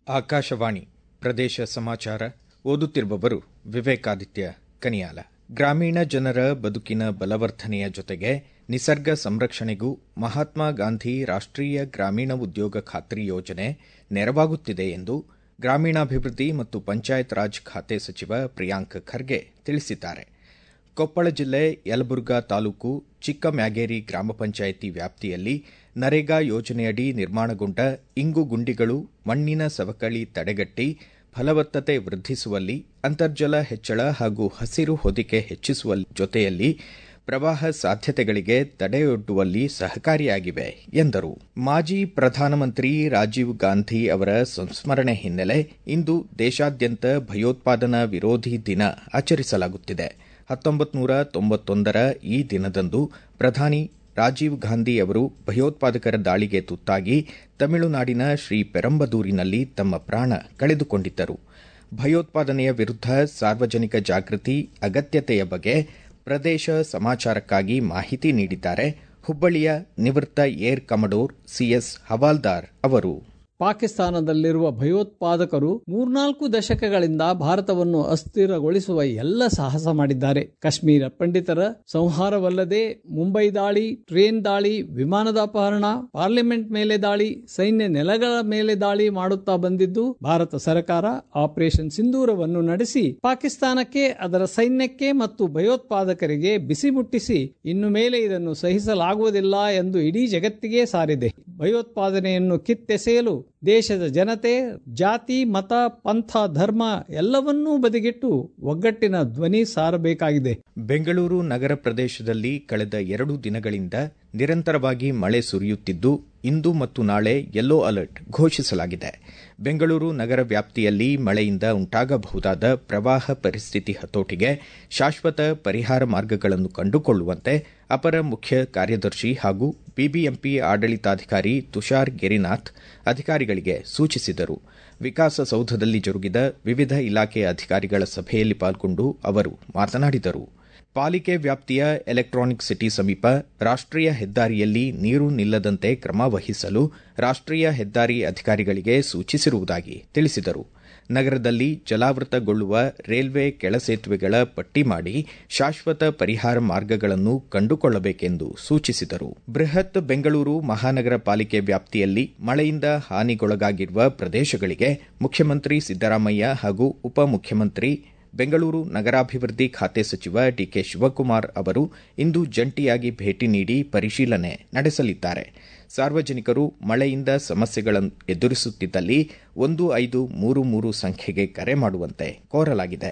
ಆಕಾಶವಾಣಿ ಪ್ರದೇಶ ಸಮಾಚಾರ ಓದುತ್ತಿರುವವರು ವಿವೇಕಾದಿತ್ಯ ಕನಿಯಾಲ ಗ್ರಾಮೀಣ ಜನರ ಬದುಕಿನ ಬಲವರ್ಧನೆಯ ಜೊತೆಗೆ ನಿಸರ್ಗ ಸಂರಕ್ಷಣೆಗೂ ಮಹಾತ್ಮ ಗಾಂಧಿ ರಾಷ್ಟೀಯ ಗ್ರಾಮೀಣ ಉದ್ಯೋಗ ಖಾತ್ರಿ ಯೋಜನೆ ನೆರವಾಗುತ್ತಿದೆ ಎಂದು ಗ್ರಾಮೀಣಾಭಿವೃದ್ಧಿ ಮತ್ತು ಪಂಚಾಯತ್ ರಾಜ್ ಖಾತೆ ಸಚಿವ ಪ್ರಿಯಾಂಕ್ ಖರ್ಗೆ ತಿಳಿಸಿದ್ದಾರೆ ಕೊಪ್ಪಳ ಜಿಲ್ಲೆ ಯಲಬುರ್ಗಾ ತಾಲೂಕು ಚಿಕ್ಕಮ್ಯಾಗೇರಿ ಗ್ರಾಮ ಪಂಚಾಯಿತಿ ವ್ಯಾಪ್ತಿಯಲ್ಲಿ ನರೇಗಾ ಯೋಜನೆಯಡಿ ನಿರ್ಮಾಣಗೊಂಡ ಇಂಗು ಗುಂಡಿಗಳು ಮಣ್ಣಿನ ಸವಕಳಿ ತಡೆಗಟ್ಟಿ ಫಲವತ್ತತೆ ವೃದ್ಧಿಸುವಲ್ಲಿ ಅಂತರ್ಜಲ ಹೆಚ್ಚಳ ಹಾಗೂ ಹಸಿರು ಹೊದಿಕೆ ಹೆಚ್ಚಿಸುವ ಜೊತೆಯಲ್ಲಿ ಪ್ರವಾಹ ಸಾಧ್ಯತೆಗಳಿಗೆ ತಡೆಯೊಡ್ಡುವಲ್ಲಿ ಸಹಕಾರಿಯಾಗಿವೆ ಎಂದರು ಮಾಜಿ ಪ್ರಧಾನಮಂತ್ರಿ ರಾಜೀವ್ ಗಾಂಧಿ ಅವರ ಸಂಸ್ಮರಣೆ ಹಿನ್ನೆಲೆ ಇಂದು ದೇಶಾದ್ಯಂತ ಭಯೋತ್ಪಾದನಾ ವಿರೋಧಿ ದಿನ ಆಚರಿಸಲಾಗುತ್ತಿದೆ ಹತ್ತೊಂಬತ್ತು ನೂರ ತೊಂಬತ್ತೊಂದರ ಈ ದಿನದಂದು ಪ್ರಧಾನಿ ರಾಜೀವ್ ಗಾಂಧಿ ಅವರು ಭಯೋತ್ಪಾದಕರ ದಾಳಿಗೆ ತುತ್ತಾಗಿ ತಮಿಳುನಾಡಿನ ಶ್ರೀ ಪೆರಂಬದೂರಿನಲ್ಲಿ ತಮ್ಮ ಪ್ರಾಣ ಕಳೆದುಕೊಂಡಿದ್ದರು ಭಯೋತ್ಪಾದನೆಯ ವಿರುದ್ಧ ಸಾರ್ವಜನಿಕ ಜಾಗೃತಿ ಅಗತ್ಯತೆಯ ಬಗ್ಗೆ ಪ್ರದೇಶ ಸಮಾಚಾರಕ್ಕಾಗಿ ಮಾಹಿತಿ ನೀಡಿದ್ದಾರೆ ಹುಬ್ಬಳ್ಳಿಯ ನಿವೃತ್ತ ಏರ್ ಕಮಡೋರ್ ಸಿಎಸ್ ಹವಾಲ್ದಾರ್ ಅವರು ಪಾಕಿಸ್ತಾನದಲ್ಲಿರುವ ಭಯೋತ್ಪಾದಕರು ಮೂರ್ನಾಲ್ಕು ದಶಕಗಳಿಂದ ಭಾರತವನ್ನು ಅಸ್ಥಿರಗೊಳಿಸುವ ಎಲ್ಲ ಸಾಹಸ ಮಾಡಿದ್ದಾರೆ ಕಾಶ್ಮೀರ ಪಂಡಿತರ ಸಂಹಾರವಲ್ಲದೆ ಮುಂಬೈ ದಾಳಿ ಟ್ರೇನ್ ದಾಳಿ ವಿಮಾನದ ಅಪಹರಣ ಪಾರ್ಲಿಮೆಂಟ್ ಮೇಲೆ ದಾಳಿ ಸೈನ್ಯ ನೆಲಗಳ ಮೇಲೆ ದಾಳಿ ಮಾಡುತ್ತಾ ಬಂದಿದ್ದು ಭಾರತ ಸರ್ಕಾರ ಆಪರೇಷನ್ ಸಿಂಧೂರವನ್ನು ನಡೆಸಿ ಪಾಕಿಸ್ತಾನಕ್ಕೆ ಅದರ ಸೈನ್ಯಕ್ಕೆ ಮತ್ತು ಭಯೋತ್ಪಾದಕರಿಗೆ ಬಿಸಿ ಮುಟ್ಟಿಸಿ ಇನ್ನು ಮೇಲೆ ಇದನ್ನು ಸಹಿಸಲಾಗುವುದಿಲ್ಲ ಎಂದು ಇಡೀ ಜಗತ್ತಿಗೆ ಸಾರಿದೆ ಭಯೋತ್ಪಾದನೆಯನ್ನು ಕಿತ್ತೆಸೆಯಲು ದೇಶದ ಜನತೆ ಜಾತಿ ಮತ ಪಂಥ ಧರ್ಮ ಎಲ್ಲವನ್ನೂ ಬದಿಗಿಟ್ಟು ಒಗ್ಗಟ್ಟಿನ ಧ್ವನಿ ಸಾರಬೇಕಾಗಿದೆ ಬೆಂಗಳೂರು ನಗರ ಪ್ರದೇಶದಲ್ಲಿ ಕಳೆದ ಎರಡು ದಿನಗಳಿಂದ ನಿರಂತರವಾಗಿ ಮಳೆ ಸುರಿಯುತ್ತಿದ್ದು ಇಂದು ಮತ್ತು ನಾಳೆ ಯೆಲ್ಲೋ ಅಲರ್ಟ್ ಘೋಷಿಸಲಾಗಿದೆ ಬೆಂಗಳೂರು ನಗರ ವ್ಯಾಪ್ತಿಯಲ್ಲಿ ಮಳೆಯಿಂದ ಉಂಟಾಗಬಹುದಾದ ಪ್ರವಾಹ ಪರಿಸ್ಥಿತಿ ಹತೋಟಿಗೆ ಶಾಶ್ವತ ಪರಿಹಾರ ಮಾರ್ಗಗಳನ್ನು ಕಂಡುಕೊಳ್ಳುವಂತೆ ಅಪರ ಮುಖ್ಯ ಕಾರ್ಯದರ್ಶಿ ಹಾಗೂ ಬಿಬಿಎಂಪಿ ಆಡಳಿತಾಧಿಕಾರಿ ತುಷಾರ್ ಗೆರಿನಾಥ್ ಅಧಿಕಾರಿಗಳಿಗೆ ಸೂಚಿಸಿದರು ವಿಕಾಸಸೌಧದಲ್ಲಿ ಜರುಗಿದ ವಿವಿಧ ಇಲಾಖೆ ಅಧಿಕಾರಿಗಳ ಸಭೆಯಲ್ಲಿ ಪಾಲ್ಗೊಂಡು ಅವರು ಮಾತನಾಡಿದರು ಪಾಲಿಕೆ ವ್ಯಾಪ್ತಿಯ ಎಲೆಕ್ಟ್ರಾನಿಕ್ ಸಿಟಿ ಸಮೀಪ ರಾಷ್ಟೀಯ ಹೆದ್ದಾರಿಯಲ್ಲಿ ನೀರು ನಿಲ್ಲದಂತೆ ಕ್ರಮ ವಹಿಸಲು ರಾಷ್ಟೀಯ ಹೆದ್ದಾರಿ ಅಧಿಕಾರಿಗಳಿಗೆ ಸೂಚಿಸಿರುವುದಾಗಿ ತಿಳಿಸಿದರು ನಗರದಲ್ಲಿ ಜಲಾವೃತಗೊಳ್ಳುವ ರೈಲ್ವೆ ಕೆಳಸೇತುವೆಗಳ ಪಟ್ಟಿ ಮಾಡಿ ಶಾಶ್ವತ ಪರಿಹಾರ ಮಾರ್ಗಗಳನ್ನು ಕಂಡುಕೊಳ್ಳಬೇಕೆಂದು ಸೂಚಿಸಿದರು ಬೃಹತ್ ಬೆಂಗಳೂರು ಮಹಾನಗರ ಪಾಲಿಕೆ ವ್ಯಾಪ್ತಿಯಲ್ಲಿ ಮಳೆಯಿಂದ ಹಾನಿಗೊಳಗಾಗಿರುವ ಪ್ರದೇಶಗಳಿಗೆ ಮುಖ್ಯಮಂತ್ರಿ ಸಿದ್ದರಾಮಯ್ಯ ಹಾಗೂ ಉಪಮುಖ್ಯಮಂತ್ರಿ ಬೆಂಗಳೂರು ನಗರಾಭಿವೃದ್ಧಿ ಖಾತೆ ಸಚಿವ ಡಿಕೆ ಶಿವಕುಮಾರ್ ಅವರು ಇಂದು ಜಂಟಿಯಾಗಿ ಭೇಟಿ ನೀಡಿ ಪರಿಶೀಲನೆ ನಡೆಸಲಿದ್ದಾರೆ ಸಾರ್ವಜನಿಕರು ಮಳೆಯಿಂದ ಸಮಸ್ಯೆಗಳನ್ನು ಎದುರಿಸುತ್ತಿದ್ದಲ್ಲಿ ಒಂದು ಐದು ಮೂರು ಮೂರು ಸಂಖ್ಯೆಗೆ ಕರೆ ಮಾಡುವಂತೆ ಕೋರಲಾಗಿದೆ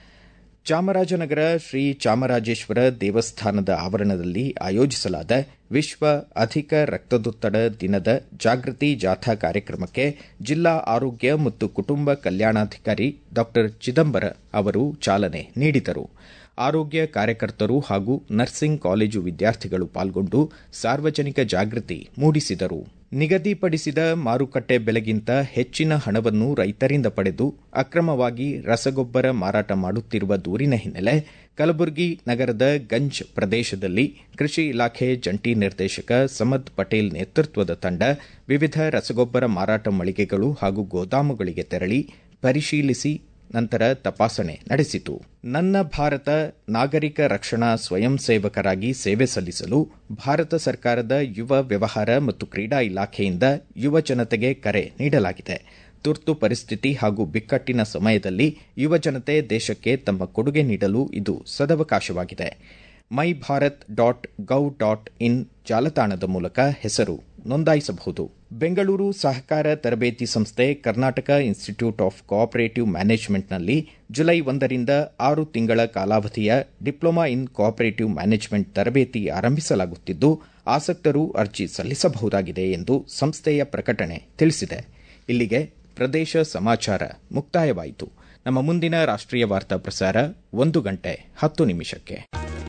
ಚಾಮರಾಜನಗರ ಶ್ರೀ ಚಾಮರಾಜೇಶ್ವರ ದೇವಸ್ಥಾನದ ಆವರಣದಲ್ಲಿ ಆಯೋಜಿಸಲಾದ ವಿಶ್ವ ಅಧಿಕ ರಕ್ತದೊತ್ತಡ ದಿನದ ಜಾಗೃತಿ ಜಾಥಾ ಕಾರ್ಯಕ್ರಮಕ್ಕೆ ಜಿಲ್ಲಾ ಆರೋಗ್ಯ ಮತ್ತು ಕುಟುಂಬ ಕಲ್ಯಾಣಾಧಿಕಾರಿ ಡಾ ಚಿದಂಬರ ಅವರು ಚಾಲನೆ ನೀಡಿದರು ಆರೋಗ್ಯ ಕಾರ್ಯಕರ್ತರು ಹಾಗೂ ನರ್ಸಿಂಗ್ ಕಾಲೇಜು ವಿದ್ಯಾರ್ಥಿಗಳು ಪಾಲ್ಗೊಂಡು ಸಾರ್ವಜನಿಕ ಜಾಗೃತಿ ಮೂಡಿಸಿದರು ನಿಗದಿಪಡಿಸಿದ ಮಾರುಕಟ್ಟೆ ಬೆಲೆಗಿಂತ ಹೆಚ್ಚಿನ ಹಣವನ್ನು ರೈತರಿಂದ ಪಡೆದು ಅಕ್ರಮವಾಗಿ ರಸಗೊಬ್ಬರ ಮಾರಾಟ ಮಾಡುತ್ತಿರುವ ದೂರಿನ ಹಿನ್ನೆಲೆ ಕಲಬುರಗಿ ನಗರದ ಗಂಜ್ ಪ್ರದೇಶದಲ್ಲಿ ಕೃಷಿ ಇಲಾಖೆ ಜಂಟಿ ನಿರ್ದೇಶಕ ಸಮದ್ ಪಟೇಲ್ ನೇತೃತ್ವದ ತಂಡ ವಿವಿಧ ರಸಗೊಬ್ಬರ ಮಾರಾಟ ಮಳಿಗೆಗಳು ಹಾಗೂ ಗೋದಾಮುಗಳಿಗೆ ತೆರಳಿ ಪರಿಶೀಲಿಸಿ ನಂತರ ತಪಾಸಣೆ ನಡೆಸಿತು ನನ್ನ ಭಾರತ ನಾಗರಿಕ ರಕ್ಷಣಾ ಸ್ವಯಂ ಸೇವಕರಾಗಿ ಸೇವೆ ಸಲ್ಲಿಸಲು ಭಾರತ ಸರ್ಕಾರದ ಯುವ ವ್ಯವಹಾರ ಮತ್ತು ಕ್ರೀಡಾ ಇಲಾಖೆಯಿಂದ ಯುವ ಜನತೆಗೆ ಕರೆ ನೀಡಲಾಗಿದೆ ತುರ್ತು ಪರಿಸ್ಥಿತಿ ಹಾಗೂ ಬಿಕ್ಕಟ್ಟಿನ ಸಮಯದಲ್ಲಿ ಯುವ ಜನತೆ ದೇಶಕ್ಕೆ ತಮ್ಮ ಕೊಡುಗೆ ನೀಡಲು ಇದು ಸದವಕಾಶವಾಗಿದೆ my Bharat dot gov dot in ಜಾಲತಾಣದ ಮೂಲಕ ಹೆಸರು ನೋಂದಾಯಿಸಬಹುದು ಬೆಂಗಳೂರು ಸಹಕಾರ ತರಬೇತಿ ಸಂಸ್ಥೆ ಕರ್ನಾಟಕ ಇನ್ಸ್ಟಿಟ್ಯೂಟ್ ಆಫ್ ಕೋಆಪರೇಟಿವ್ ಮ್ಯಾನೇಜ್ಮೆಂಟ್ನಲ್ಲಿ ಜುಲೈ ಒಂದರಿಂದ ಆರು ತಿಂಗಳ ಕಾಲಾವಧಿಯ ಡಿಪ್ಲೊಮಾ ಇನ್ ಕೋಆಪರೇಟಿವ್ ಮ್ಯಾನೇಜ್ಮೆಂಟ್ ತರಬೇತಿ ಆರಂಭಿಸಲಾಗುತ್ತಿದ್ದು ಆಸಕ್ತರು ಅರ್ಜಿ ಸಲ್ಲಿಸಬಹುದಾಗಿದೆ ಎಂದು ಸಂಸ್ಥೆಯ ಪ್ರಕಟಣೆ ತಿಳಿಸಿದೆ ಇಲ್ಲಿಗೆ ಪ್ರದೇಶ ಸಮಾಚಾರ ಮುಕ್ತಾಯವಾಯಿತು ನಮ್ಮ ಮುಂದಿನ ರಾಷ್ಟ್ರೀಯ ವಾರ್ತಾ ಪ್ರಸಾರ ಒಂದು ಗಂಟೆ ಹತ್ತು ನಿಮಿಷಕ್ಕೆ